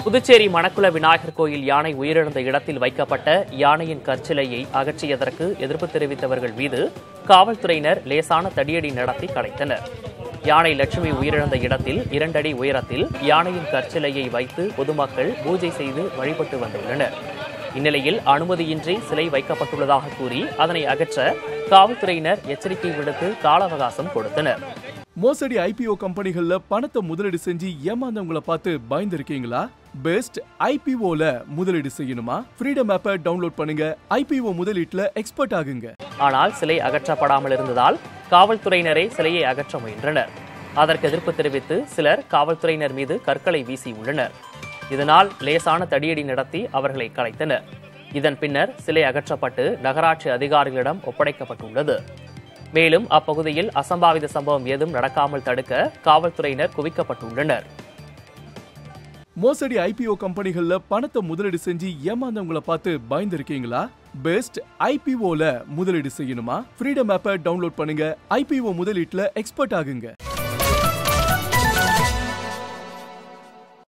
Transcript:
புதுச்சேரி மணக்குள விநாயகர் கோயில் யானை உயிரிழந்த இடத்தில் வைக்கப்பட்ட யானையின் கற்சிலையை அகற்றியதற்கு எதிர்ப்பு தெரிவித்தவர்கள் மீது காவல்துறையினர் லேசான தடியடி நடத்தி கலைத்தனர் யானை லட்சுமி உயிரிழந்த இடத்தில் இரண்டடி உயரத்தில் யானையின் கற்சிலையை வைத்து பொதுமக்கள் பூஜை செய்து வழிபட்டு வந்துள்ளனர் இந்நிலையில் அனுமதியின்றி சிலை வைக்கப்பட்டுள்ளதாக கூறி அதனை அகற்ற காவல்துறையினர் எச்சரிக்கை விடுத்து கால அவகாசம் கொடுத்தனர் மோசடி ஐபிஓ கம்பெனிகள்ல பணத்தை முதலீடு செஞ்சு ஏமாந்தவங்கள பார்த்து பயந்துருக்கீங்களா பெஸ்ட் ஐபிஓல முதலீடு செய்யணுமா ஃப்ரீடம் ஆப்பை டவுன்லோட் பண்ணுங்க ஐபிஓ முதலீட்டுல எக்ஸ்பர்ட் ஆகுங்க ஆனால் சிலை அகற்றப்படாமல் இருந்ததால் காவல்துறையினரே சிலையை அகற்ற முயன்றனர் அதற்கு எதிர்ப்பு தெரிவித்து சிலர் காவல்துறையினர் மீது கற்களை வீசி உள்ளனர் இதனால் லேசான தடியடி நடத்தி அவர்களை கலைத்தனர் இதன் பின்னர் சிலை அகற்றப்பட்டு நகராட்சி அதிகாரிகளிடம் ஒப்படைக்கப்பட்டுள்ளது மேலும் அப்பகுதியில் அசம்பாவித சம்பவம் ஏதும் நடக்காமல் தடுக்க காவல்துறையினர் குவிக்கப்பட்டுள்ளனர் மோசடி ஐபிஓ கம்பெனிகள்ல பணத்தை முதலீடு செஞ்சு ஏமாந்தவங்கள பார்த்து பயந்துருக்கீங்களா பெஸ்ட் ஐபிஓல முதலீடு செய்யணுமா ஃப்ரீடம் ஆப்பை டவுன்லோட் பண்ணுங்க ஐபிஓ முதலீட்டுல எக்ஸ்பர்ட் ஆகுங்க